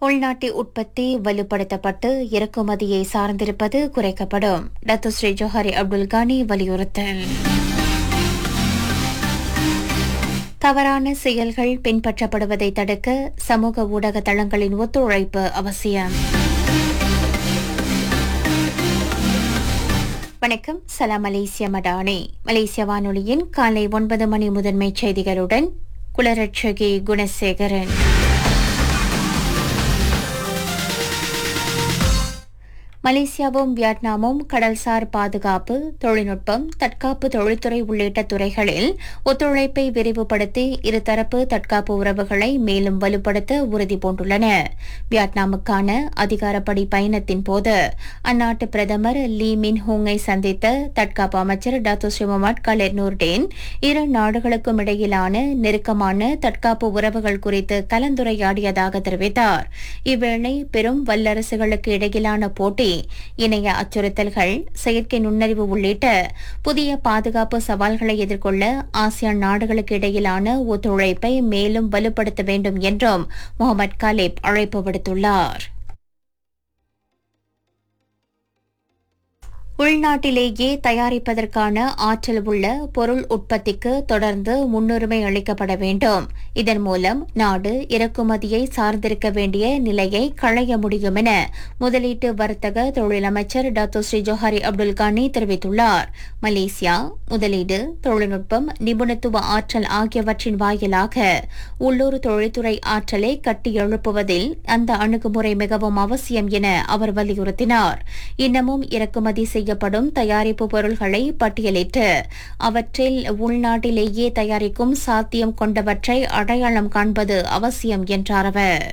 உள்நாட்டு உற்பத்தி வலுப்படுத்தப்பட்டு இறக்குமதியை சார்ந்திருப்பது குறைக்கப்படும் Datuk Seri Johari Abdul Ghani வலியுறுத்தல் தவறான செயல்கள் பின்பற்றப்படுவதை தடுக்க சமூக ஊடக தளங்களின் ஒத்துழைப்பு அவசியம் வணக்கம் சலாம் மலேசிய மடானி மலேசிய வானொலியின் காலை ஒன்பது மணி முதன்மை செய்திகளுடன் குலரட்சகி குணசேகரன் மலேசியாவும் வியட்நாமும் கடல்சார் பாதுகாப்பு தொழில்நுட்பம் தற்காப்பு தொழில்துறை உள்ளிட்ட துறைகளில் ஒத்துழைப்பை விரிவுபடுத்தி இருதரப்பு தற்காப்பு உறவுகளை மேலும் வலுப்படுத்த உறுதி பூண்டுள்ளன வியட்நாமுக்கான அதிகாரப்படி பயணத்தின் போது அந்நாட்டு பிரதமர் லீ மின் ஹூங்கை சந்தித்த தற்காப்பு அமைச்சர் டாக்டர் ஸ்ரீமமாட் கலேர் நூர்டேன் இரு நாடுகளுக்கும் இடையிலான நெருக்கமான தற்காப்பு உறவுகள் குறித்து கலந்துரையாடியதாக தெரிவித்தார் இவ்வேளை பெரும் வல்லரசுகளுக்கு இடையிலான போட்டி இணைய அச்சுறுத்தல்கள் செயற்கை நுண்ணறிவு உள்ளிட்ட புதிய பாதுகாப்பு சவால்களை எதிர்கொள்ள ஆசியான் நாடுகளுக்கு இடையிலான ஒத்துழைப்பை மேலும் வலுப்படுத்த வேண்டும் என்றும் முகமது காலிப் அழைப்பு விடுத்துள்ளார் உள்நாட்டிலேயே தயாரிப்பதற்கான ஆற்றல் உள்ள பொருள் உற்பத்திக்கு தொடர்ந்து முன்னுரிமை அளிக்கப்பட வேண்டும் இதன் மூலம் நாடு இறக்குமதியை சார்ந்திருக்க வேண்டிய நிலையை களைய முடியும் என முதலீட்டு வர்த்தக தொழில் அமைச்சர் doctor Seri Johari Abdul Ghani தெரிவித்துள்ளார் மலேசியா முதலீடு தொழில்நுட்பம் நிபுணத்துவ ஆற்றல் ஆகியவற்றின் வாயிலாக உள்ளூர் தொழில்துறை ஆற்றலை கட்டியெழுப்புவதில் அந்த அணுகுமுறை மிகவும் அவசியம் என அவர் வலியுறுத்தினார் இன்னமும் இறக்குமதி செய்யப்படும் தயாரிப்பு பொருள்களை பட்டியலிட்டு அவற்றில் உள்நாட்டிலேயே தயாரிக்கும் சாத்தியம் கொண்டவற்றை அடையாளம் காண்பது அவசியம் என்றார் அவர்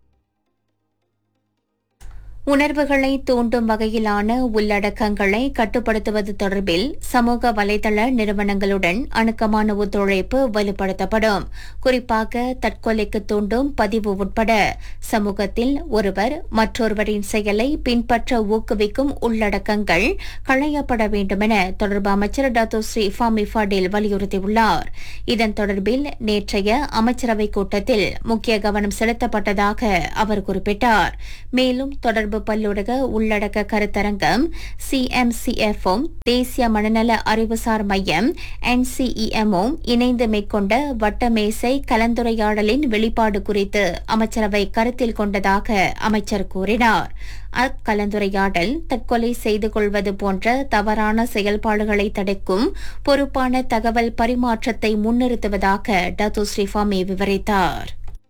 உணர்வுகளை தூண்டும் வகையிலான உள்ளடக்கங்களை கட்டுப்படுத்துவது தொடர்பில் சமூக வலைதள நிறுவனங்களுடன் அணுக்கமான ஒத்துழைப்பு வலுப்படுத்தப்படும் குறிப்பாக தற்கொலைக்கு தூண்டும் பதிவு உட்பட சமூகத்தில் ஒருவர் மற்றொருவரின் செயலை பின்பற்ற ஊக்குவிக்கும் உள்ளடக்கங்கள் களையப்பட வேண்டும் என தொடர்பு அமைச்சர் டாக்டர் ஸ்ரீ ஃபாமி ஃபடேல் வலியுறுத்தியுள்ளார் இதன் தொடர்பில் நேற்றைய அமைச்சரவை கூட்டத்தில் முக்கிய கவனம் செலுத்தப்பட்டதாக அவர் குறிப்பிட்டார் மேலும் தொடர்பு பல்லுலக உள்ளடக்க கருத்தரங்கம் சிஎம்சிஎஃப்பும் தேசிய மனநல அறிவுசார் மையம் என்சிஇஎம்மும் இணைந்து மேற்கொண்ட வட்டமேசை கலந்துரையாடலின் வெளிப்பாடு குறித்து அமைச்சரவை கருத்தில் கொண்டதாக அமைச்சர் கூறினார் அக்கலந்துரையாடல் தற்கொலை செய்து கொள்வது போன்ற தவறான செயல்பாடுகளை தடுக்கும் பொறுப்பான தகவல் பரிமாற்றத்தை முன்னிறுத்துவதாக டத்து ஸ்ரீஃபாமி விவரித்தார்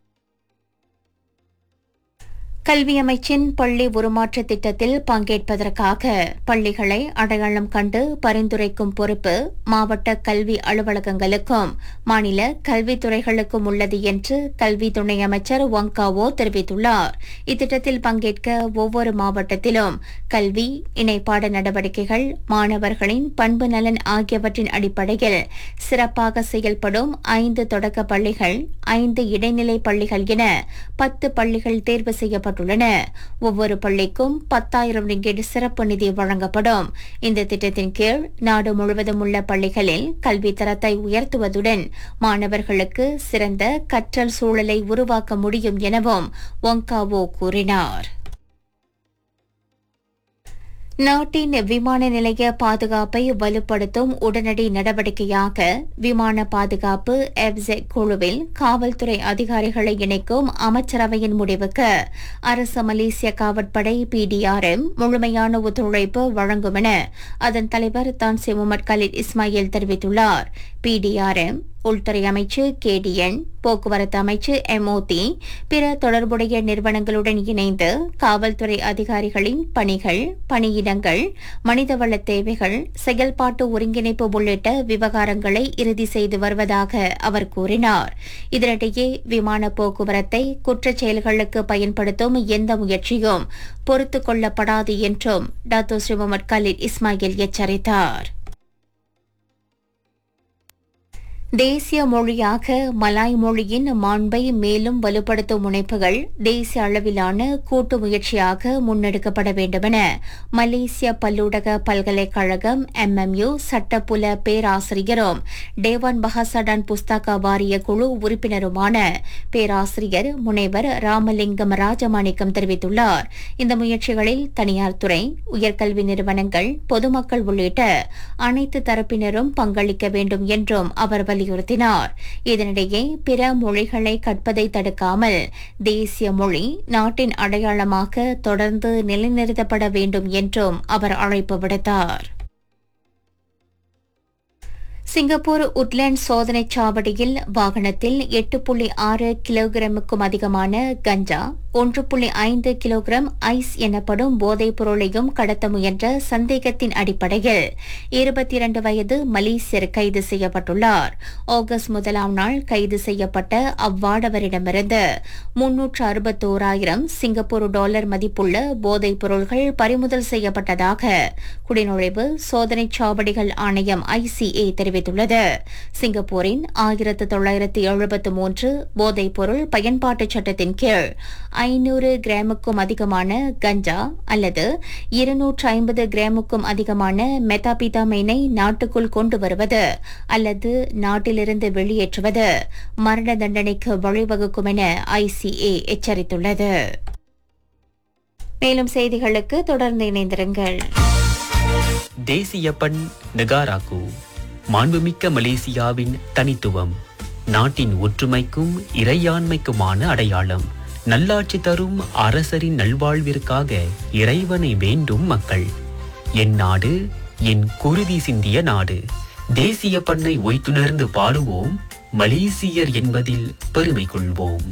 கல்வி அமைச்சின் பள்ளி உருமாற்ற திட்டத்தில் பங்கேற்பதற்காக பள்ளிகளை அடையாளம் கண்டு பரிந்துரைக்கும் பொறுப்பு மாவட்ட கல்வி அலுவலகங்களுக்கும் மாநில கல்வித்துறைகளுக்கும் உள்ளது என்று கல்வி துணை அமைச்சர் வங்காவோ தெரிவித்துள்ளார் இத்திட்டத்தில் பங்கேற்க ஒவ்வொரு மாவட்டத்திலும் கல்வி இணைப்பாட நடவடிக்கைகள் மாணவர்களின் பண்பு நலன் ஆகியவற்றின் அடிப்படையில் சிறப்பாக செயல்படும் ஐந்து தொடக்க பள்ளிகள் ஐந்து இடைநிலை பள்ளிகள் என பத்து பள்ளிகள் தேர்வு செய்யப்பட்டுள்ளன ஒவ்வொரு பள்ளிக்கும் பத்தாயிரம் ரிங்கெட் சிறப்பு நிதி வழங்கப்படும் இந்த திட்டத்தின் கீழ் நாடு முழுவதும் உள்ள பள்ளிகளில் கல்வி தரத்தை உயர்த்துவதுடன் மாணவர்களுக்கு சிறந்த கற்றல் சூழலை உருவாக்க முடியும் எனவும் ஒங்காவோ கூறினார் நாட்டின் விமான நிலைய பாதுகாப்பை வலுப்படுத்தும் உடனடி நடவடிக்கையாக விமான பாதுகாப்பு எப்செக் குழுவில் காவல்துறை அதிகாரிகளை இணைக்கும் அமைச்சரவையின் முடிவுக்கு அரசு மலேசிய காவற்படை பிடிஆர்எம் முழுமையான ஒத்துழைப்பு வழங்கும் என அதன் தலைவர் தான்சி முகமது கலீத் இஸ்மாயில் தெரிவித்துள்ளார் பிடிஆர்எம் உள்துறை அமைச்சு கேடிஎன் போக்குவரத்து அமைச்சு எம்ஓடி பிற தொடர்புடைய நிறுவனங்களுடன் இணைந்து காவல்துறை அதிகாரிகளின் பணிகள் பணியிடங்கள் மனிதவள தேவைகள் செயல்பாட்டு ஒருங்கிணைப்பு உள்ளிட்ட விவகாரங்களை இறுதி செய்து வருவதாக அவர் கூறினார் இதனிடையே விமான போக்குவரத்தை குற்றச் செயல்களுக்கு பயன்படுத்தும் எந்த முயற்சியும் பொறுத்துக் கொள்ளப்படாது என்றும் doctor Seri Mohamad Khaled Ismail எச்சரித்தார் தேசிய மொழியாக மலாய் மொழியின் மாண்பை மேலும் வலுப்படுத்தும் முனைப்புகள் தேசிய அளவிலான கூட்டு முயற்சியாக முன்னெடுக்கப்பட வேண்டுமென மலேசிய பல்லூடக பல்கலைக்கழகம் எம்எம்யு சட்டப்புல பேராசிரியரும் டேவான் பஹசடான் புஸ்தக வாரிய குழு உறுப்பினருமான பேராசிரியர் முனைவர் ராமலிங்கம் ராஜமாணிக்கம் தெரிவித்துள்ளார் இந்த முயற்சிகளில் தனியார் துறை உயர்கல்வி நிறுவனங்கள் பொதுமக்கள் உள்ளிட்ட அனைத்து தரப்பினரும் பங்களிக்க வேண்டும் என்றும் அவர் வலியுறுத்தினார் இதனிடையே பிற மொழிகளை கற்பதை தடுக்காமல் தேசிய மொழி நாட்டின் அடையாளமாக தொடர்ந்து நிலைநிறுத்தப்பட வேண்டும் என்றும் அவர் அழைப்பு விடுத்தார் சிங்கப்பூர் உட்லேண்ட் சோதனைச் சாவடியில் வாகனத்தில் எட்டு புள்ளி ஆறு கிலோகிராமுக்கும் அதிகமான கஞ்சா ஒன்று புள்ளி ஐந்து கிலோகிராம் ஐஸ் எனப்படும் போதைப் பொருளையும் கடத்த முயன்ற சந்தேகத்தின் அடிப்படையில் இருபத்தி இரண்டு வயது மலேசியர் கைது செய்யப்பட்டுள்ளார் ஆகஸ்ட் முதலாம் நாள் கைது செய்யப்பட்ட அவ்வாடவரிடமிருந்து முன்னூற்று அறுபத்தோராயிரம் சிங்கப்பூர் டாலர் மதிப்புள்ள போதைப் பொருள்கள் பறிமுதல் செய்யப்பட்டதாக குடிநுழைவு சோதனைச் சாவடிகள் ஆணையம் ஐசிஏ தெரிவித்துள்ளது சிங்கப்பூரின் ஆயிரத்து தொள்ளாயிரத்து எழுபத்து மூன்று போதைப் பொருள் பயன்பாட்டுச் சட்டத்தின் கீழ் ஐநூறு கிராமுக்கும் அதிகமான கஞ்சா அல்லது இருநூற்று ஐம்பது கிராமுக்கும் அதிகமான மெத்தாபிதாமைனை நாட்டுக்குள் கொண்டு வருவது அல்லது நாட்டிலிருந்து வெளியேற்றுவது மரண தண்டனைக்கு வழிவகுக்கும் என ஐசிஏ எச்சரித்துள்ளது மேலும் செய்திகளுக்கு தொடர்ந்து இணைந்திருங்கள் தேசிய பண் நெகாராக்கு மாண்புமிக்க மலேசியாவின் தனித்துவம் நாட்டின் ஒற்றுமைக்கும் இறையாண்மைக்குமான அடையாளம் நல்லாட்சி தரும் அரசரின் நல்வாழ்விற்காக இறைவனை வேண்டும் மக்கள் என் நாடு என் குருதி சிந்திய நாடு தேசிய பண்ணை ஒய்த்துணர்ந்து பாடுவோம் மலேசியர் என்பதில் பெருமை கொள்வோம்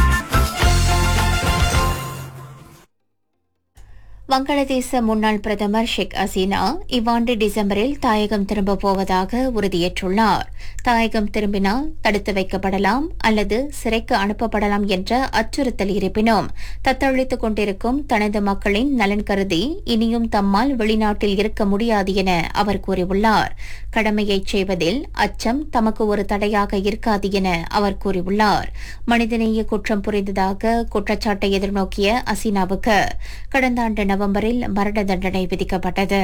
வங்காளதேச முன்னாள் பிரதமர் ஷேக் ஹசீனா இவ்வாண்டு டிசம்பரில் தாயகம் திரும்பப் போவதாக உறுதியேற்றுள்ளார் தாயகம் திரும்பினால் தடுத்து வைக்கப்படலாம் அல்லது சிறைக்கு அனுப்பப்படலாம் என்ற அச்சுறுத்தல் இருப்பினும் தத்தளித்துக் கொண்டிருக்கும் தனது மக்களின் நலன் கருதி இனியும் தம்மால் வெளிநாட்டில் இருக்க முடியாது என அவர் கூறியுள்ளார் கடமையைச் செய்வதில் அச்சம் தமக்கு ஒரு தடையாக இருக்காது என அவர் கூறியுள்ளார் மனிதநேய குற்றம் புரிந்ததாக குற்றச்சாட்டை எதிர்நோக்கிய அசீனாவுக்கு கடந்த ஆண்டு நவம்பரில் மரண தண்டனை விதிக்கப்பட்டது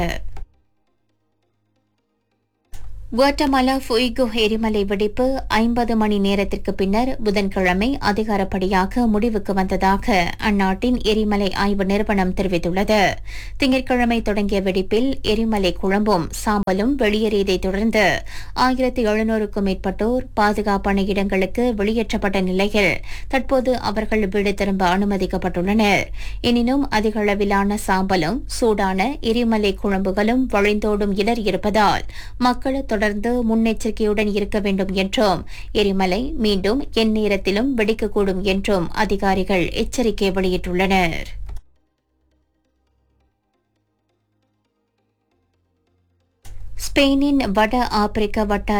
குவாட்டமாலா ஃபுய்கோ எரிமலை வெடிப்பு ஐம்பது மணி நேரத்திற்கு பின்னர் புதன்கிழமை அதிகாரப்படியாக முடிவுக்கு வந்ததாக அந்நாட்டின் எரிமலை ஆய்வு நிறுவனம் தெரிவித்துள்ளது திங்கட்கிழமை தொடங்கிய வெடிப்பில் எரிமலை குழம்பும் சாம்பலும் வெளியேறியதைத் தொடர்ந்து ஆயிரத்தி எழுநூறுக்கும் மேற்பட்டோர் பாதுகாப்பான இடங்களுக்கு வெளியேற்றப்பட்ட நிலையில் தற்போது அவர்கள் வீடு திரும்ப அனுமதிக்கப்பட்டுள்ளனர் எனினும் அதிக அளவிலான சாம்பலும் சூடான எரிமலை குழம்புகளும் வழிந்தோடும் இடர் இருப்பதால் மக்கள் தொடர்ந்து முன்னெச்சரிக்கையுடன் இருக்க வேண்டும் என்றும் எரிமலை மீண்டும் எந்நேரத்திலும் வெடிக்கக்கூடும் என்றும் அதிகாரிகள் எச்சரிக்கை வெளியிட்டுள்ளனர் ஸ்பெயினின் வட ஆப்பிரிக்க வட்டார